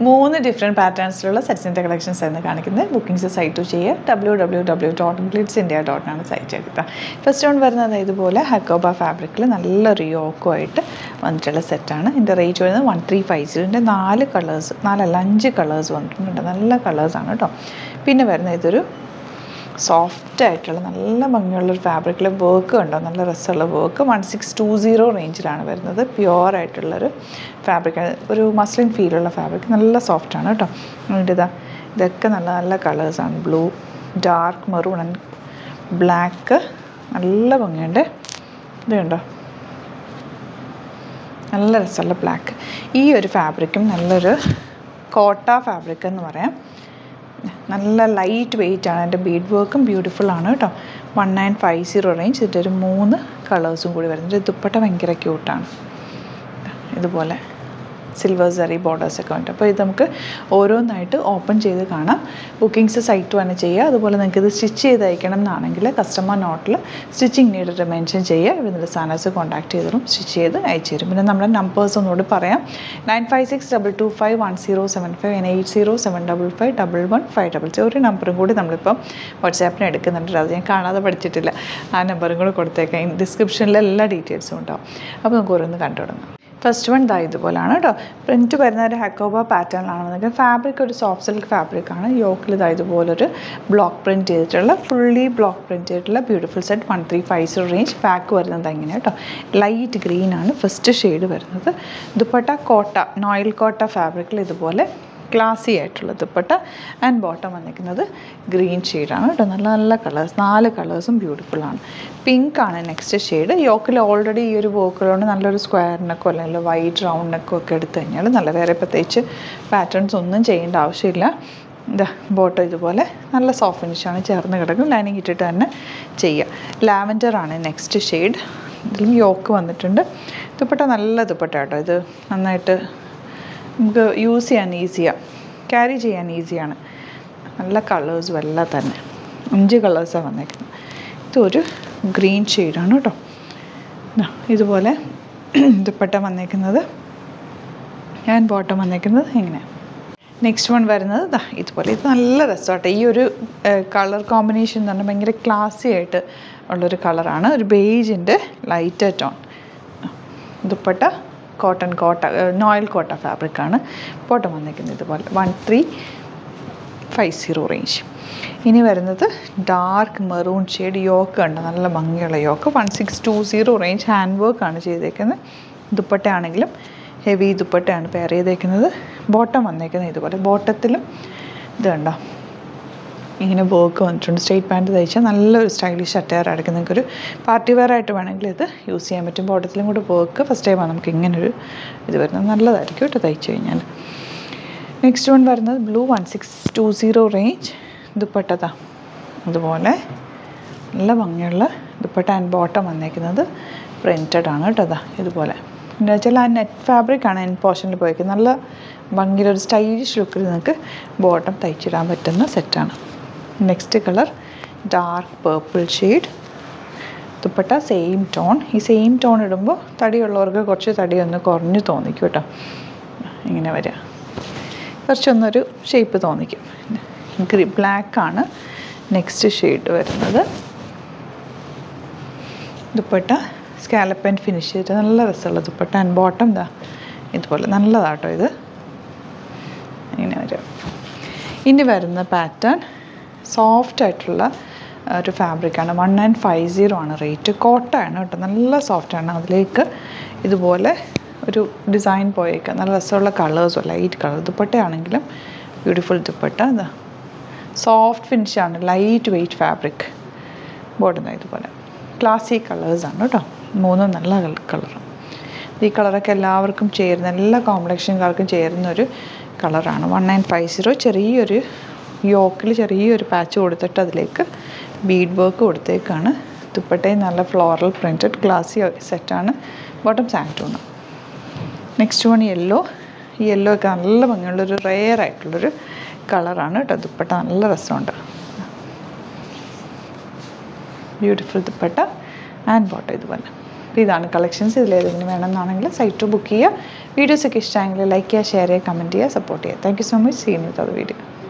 മൂന്ന് different പാറ്റേൺസിലുള്ള സെറ്റ്സിൻ്റെ collections എന്ന് കാണിക്കുന്നത് ബുക്കിംഗ്സ് സൈറ്റ് ടു ചെയ്യുക W W W dot glitz India ഡോട്ടിനാണ് സൈറ്റ് എടുക്കുക ഫസ്റ്റ് വൺ വരുന്നത് ഇതുപോലെ ഹക്കോബ ഫാബ്രിക്കിൽ നല്ലൊരു യോക്കുമായിട്ട് വന്നിട്ടുള്ള സെറ്റാണ് ഇതിൻ്റെ റേറ്റ് വരുന്നത് വൺ ത്രീ ഫൈവ് സീറോൻ്റെ നാല് കളേഴ്സ് നാലല്ല അഞ്ച് കളേഴ്സ് വന്നിട്ടുണ്ട് നല്ല കളേഴ്സാണ് കേട്ടോ പിന്നെ വരുന്നത് ഇതൊരു സോഫ്റ്റ് ആയിട്ടുള്ള നല്ല ഭംഗിയുള്ളൊരു ഫാബ്രിക്കിൽ വർക്ക് ഉണ്ടോ നല്ല രസമുള്ള work one six two zero റേഞ്ചിലാണ് വരുന്നത് പ്യുവർ ആയിട്ടുള്ളൊരു ഫാബ്രിക് ഒരു മസ്ലിൻ ഫീലുള്ള ഫാബ്രിക് നല്ല സോഫ്റ്റ് ആണ് കേട്ടോ അതിൻ്റെ ഇതാ ഇതൊക്കെ നല്ല നല്ല കളേഴ്സാണ് blue dark maroon and black നല്ല ഭംഗിയുണ്ട് ഇത് കണ്ടോ നല്ല രസമുള്ള ബ്ലാക്ക് ഈ ഒരു ഫാബ്രിക്കും നല്ലൊരു കോട്ട ഫാബ്രിക് എന്ന് പറയാം നല്ല ലൈറ്റ് വെയിറ്റ് ആണ് എൻ്റെ ബീഡ് വർക്കും ബ്യൂട്ടിഫുൾ ആണ് കേട്ടോ one nine five zero range ഇതിൻ്റെ ഒരു മൂന്ന് കളേഴ്സും കൂടി വരുന്നുണ്ട് ദുപ്പട്ട ഭയങ്കര ക്യൂട്ടാണ് ഇതുപോലെ സിൽവർ സറി ബോർഡേഴ്സ് ഒക്കെ ഉണ്ട് അപ്പോൾ ഇത് നമുക്ക് ഓരോന്നായിട്ട് ഓപ്പൺ ചെയ്ത് കാണാം ബുക്കിംഗ്സ് സൈറ്റ് തന്നെ ചെയ്യുക അതുപോലെ നിങ്ങൾക്ക് ഇത് സ്റ്റിച്ച് ചെയ്ത് അയക്കണം എന്നാണെങ്കിൽ കസ്റ്റമർ നോട്ടിൽ സ്റ്റിച്ചിങ് നീഡ് മെൻഷൻ ചെയ്യുക ഇവിടെ സാനസ് കോൺടാക്ട് ചെയ്തിട്ടും സ്റ്റിച്ച് ചെയ്ത് അയച്ചു തരും പിന്നെ നമ്മുടെ നമ്പേഴ്സ് ഒന്നുകൂടി പറയാം nine five six double two five one zero seven five eight zero seven double five double one five double zero ഒരു നമ്പറും കൂടി നമ്മളിപ്പം വാട്സാപ്പിന് എടുക്കുന്നുണ്ട് അത് ഞാൻ കാണാതെ പഠിച്ചിട്ടില്ല ആ നമ്പറും കൂടി കൊടുത്തേക്കാം ഡിസ്ക്രിപ്ഷനിൽ എല്ലാ ഡീറ്റെയിൽസും ഉണ്ടാവും അപ്പോൾ നമുക്ക് ഓരോന്ന് കണ്ടു തുടങ്ങാം ഫസ്റ്റ് വൺ ദാ ഇതുപോലാണ് കേട്ടോ പ്രിൻറ്റ് വരുന്ന ഒരു ഹക്കോബ പാറ്റേണിലാണ് വന്നിട്ട് ഫാബ്രിക് ഒരു സോഫ്റ്റ് സിൽക്ക് ഫാബ്രിക്കാണ് യോക്കിൽ ഇതാ ഇതുപോലൊരു ബ്ലോക്ക് പ്രിൻറ്റ് ചെയ്തിട്ടുള്ള ഫുള്ളി ബ്ലോക്ക് പ്രിൻറ്റ് ചെയ്തിട്ടുള്ള beautiful set one three five zero range pack വരുന്നത് എങ്ങനെ കേട്ടോ ലൈറ്റ് ഗ്രീൻ ആണ് ഫസ്റ്റ് ഷെയ്ഡ് വരുന്നത് ദുപ്പട്ട കോട്ട നോയിൽ കോട്ട ഫാബ്രിക്കിൽ ഇതുപോലെ ക്ലാസി ആയിട്ടുള്ള ദുപ്പട്ട ആൻഡ് ബോട്ടം വന്നിരിക്കുന്നത് ഗ്രീൻ ഷെയ്ഡാണ് കേട്ടോ നല്ല നല്ല കളേഴ്സ് നാല് കളേഴ്സും ബ്യൂട്ടിഫുൾ ആണ് പിങ്ക് ആണ് നെക്സ്റ്റ് ഷെയ്ഡ് യോക്കിൽ ഓൾറെഡി ഈ ഒരു വർക്കുകളുണ്ട് നല്ലൊരു സ്ക്വയർ നെക്കോ അല്ലെങ്കിൽ വൈറ്റ് റൗണ്ട് നെക്കോ ഒക്കെ എടുത്തു കഴിഞ്ഞാൽ നല്ല വേറെ പ്രത്യേകിച്ച് പാറ്റേൺസ് ഒന്നും ചെയ്യേണ്ട ആവശ്യമില്ല ഇതാ ബോട്ടം ഇതുപോലെ നല്ല സോഫ്റ്റ് ഫിനിഷാണ് ചേർന്ന് കിടക്കും ലൈനിങ് ഇട്ടിട്ട് തന്നെ ചെയ്യുക ലാവൻഡർ ആണ് നെക്സ്റ്റ് ഷെയ്ഡ് ഇതിലും യോക്ക് വന്നിട്ടുണ്ട് ദുപ്പട്ട നല്ല ദുപ്പട്ട കേട്ടോ ഇത് നന്നായിട്ട് നമുക്ക് യൂസ് ചെയ്യാൻ ഈസിയാണ് ക്യാരി ചെയ്യാൻ ഈസിയാണ് നല്ല കളേഴ്സും എല്ലാം തന്നെ അഞ്ച് കളേഴ്സാണ് വന്നേക്കുന്നത് ഇതൊരു ഗ്രീൻ ഷെയ്ഡാണ് കേട്ടോ ദാ ഇതുപോലെ ദുപ്പട്ട വന്നേക്കുന്നത് ഞാൻ ബോട്ടം വന്നേക്കുന്നത് ഇങ്ങനെ നെക്സ്റ്റ് വൺ വരുന്നത് ദാ ഇതുപോലെ ഇത് നല്ല രസമാട്ടെ ഈ ഒരു കളർ കോമ്പിനേഷൻ എന്ന് പറഞ്ഞാൽ ഭയങ്കര ക്ലാസി ആയിട്ട് ഉള്ളൊരു കളറാണ് ഒരു ബേജിൻ്റെ light tone dupatta cotton Kota noil Kota ഫാബ്രിക്കാണ് ബോട്ടം വന്നിരിക്കുന്നത് ഇതുപോലെ one three five zero range ഇനി വരുന്നത് ഡാർക്ക് മെറൂൺ ഷെയ്ഡ് യോക്ക് ഉണ്ട് നല്ല ഭംഗിയുള്ള yoke one six two zero range hand വർക്കാണ് ചെയ്തേക്കുന്നത് ദുപ്പട്ടയാണെങ്കിലും ഹെവി ദുപ്പട്ടയാണ് പെയർ ചെയ്തേക്കുന്നത് ബോട്ടം വന്നേക്കുന്നത് ഇതുപോലെ ബോട്ടത്തിലും ഇത് കണ്ടോ ഇങ്ങനെ വർക്ക് വന്നിട്ടുണ്ട് സ്ട്രേറ്റ് പാൻറ്റ് തയ്ച്ചാൽ നല്ലൊരു സ്റ്റൈലിഷ് അറ്റയർ ആയിരിക്കും നിങ്ങൾക്കൊരു പാർട്ടി വെയർ ആയിട്ട് വേണമെങ്കിൽ ഇത് യൂസ് ചെയ്യാൻ പറ്റും ബോട്ടത്തിലും കൂടെ വർക്ക് ഫസ്റ്റ് ടൈമാണ് നമുക്ക് ഇങ്ങനൊരു ഇത് വരുന്നത് നല്ലതായിരിക്കും കേട്ടോ തയ്ച്ചു കഴിഞ്ഞാൽ നെക്സ്റ്റ് വൺ വരുന്നത് blue one six two zero range ദുപ്പട്ടതാ അതുപോലെ നല്ല ഭംഗിയുള്ള ദുപ്പട്ട ആൻഡ് ബോട്ടം വന്നേക്കുന്നത് പ്രിൻറ്റഡ് ആണ് കേട്ടോ അതാ ഇതുപോലെ എന്താ വെച്ചാൽ ആ നെറ്റ് ഫാബ്രിക് ആണ് എൻ പോർഷനിൽ പോയിരിക്കുന്നത് നല്ല ഭംഗിയിലൊരു സ്റ്റൈലിഷ് ലുക്കിൽ നിങ്ങൾക്ക് ബോട്ടം തയ്ച്ചിടാൻ പറ്റുന്ന സെറ്റാണ് next colour dark purple shade dupatta same tone ഈ സെയിം ടോൺ ഇടുമ്പോൾ തടിയുള്ളവർക്ക് കുറച്ച് തടി ഒന്ന് കുറഞ്ഞു തോന്നിക്കും കേട്ടോ ഇങ്ങനെ വരിക കുറച്ചൊന്നൊരു ഷേപ്പ് തോന്നിക്കും ഗ്രീ ബ്ലാക്കാണ് നെക്സ്റ്റ് ഷെയ്ഡ് വരുന്നത് ദുപ്പട്ട സ്കാലപ്പ് ആൻഡ് ഫിനിഷ് ചെയ്തിട്ട് നല്ല രസമുള്ള ദുപ്പട്ട ആൻഡ് ബോട്ടം ഇതാ ഇതുപോലെ നല്ലതാട്ടോ ഇത് ഇങ്ങനെ വരും ഇനി വരുന്ന പാറ്റേൺ സോഫ്റ്റ് ആയിട്ടുള്ള ഒരു ഫാബ്രിക്കാണ് വൺ നയൻ ഫൈവ് സീറോ ആണ് റേറ്റ് കോട്ടയാണ് കേട്ടോ നല്ല സോഫ്റ്റാണ് അതിലേക്ക് ഇതുപോലെ ഒരു ഡിസൈൻ പോയേക്കാം നല്ല രസമുള്ള കളേഴ്സും ലൈറ്റ് കളർ ദുപ്പട്ടയാണെങ്കിലും ബ്യൂട്ടിഫുൾ ദുപ്പട്ട ഇതാ സോഫ്റ്റ് ഫിനിഷാണ് ലൈറ്റ് വെയ്റ്റ് ഫാബ്രിക് ബോർഡുന്ന ഇതുപോലെ ക്ലാസി കളേഴ്സാണ് കേട്ടോ മൂന്നും നല്ല കളർ ഈ കളറൊക്കെ എല്ലാവർക്കും ചേരുന്ന എല്ലാ കോംപ്ലക്ഷൻകാർക്കും ചേരുന്ന ഒരു കളറാണ് വൺ നയൻ ഫൈവ് സീറോ ചെറിയൊരു യോക്കിൽ ചെറിയൊരു പാച്ച് കൊടുത്തിട്ട് അതിലേക്ക് ബീഡ് വർക്ക് കൊടുത്തേക്കാണ് ദുപ്പട്ടയും നല്ല ഫ്ലോറൽ പ്രിൻറ്റഡ് ഗ്ലാസി സെറ്റാണ് ബോട്ടം സാൻറ്റൂണ് നെക്സ്റ്റ് വൺ യെല്ലോ ഈ യെല്ലോ ഒക്കെ നല്ല ഭംഗിയുള്ളൊരു റെയർ ആയിട്ടുള്ളൊരു കളറാണ് കേട്ടോ ദുപ്പട്ട നല്ല രസമുണ്ട് ബ്യൂട്ടിഫുൾ ദുപ്പട്ട ആൻഡ് ബോട്ടം ഇതുപോലെ അപ്പോൾ ഇതാണ് കളക്ഷൻസ് ഇതിലേതെങ്കിലും വേണമെന്നാണെങ്കിൽ സൈറ്റ് ബുക്ക് ചെയ്യുക വീഡിയോസൊക്കെ ഇഷ്ടമായെങ്കിൽ ലൈക്ക് ചെയ്യുക ഷെയർ ചെയ്യുക കമൻറ്റ് ചെയ്യുക സപ്പോർട്ട് ചെയ്യുക താങ്ക് യു സോ മച്ച് സീൻ വിത്ത് അത് വീഡിയോ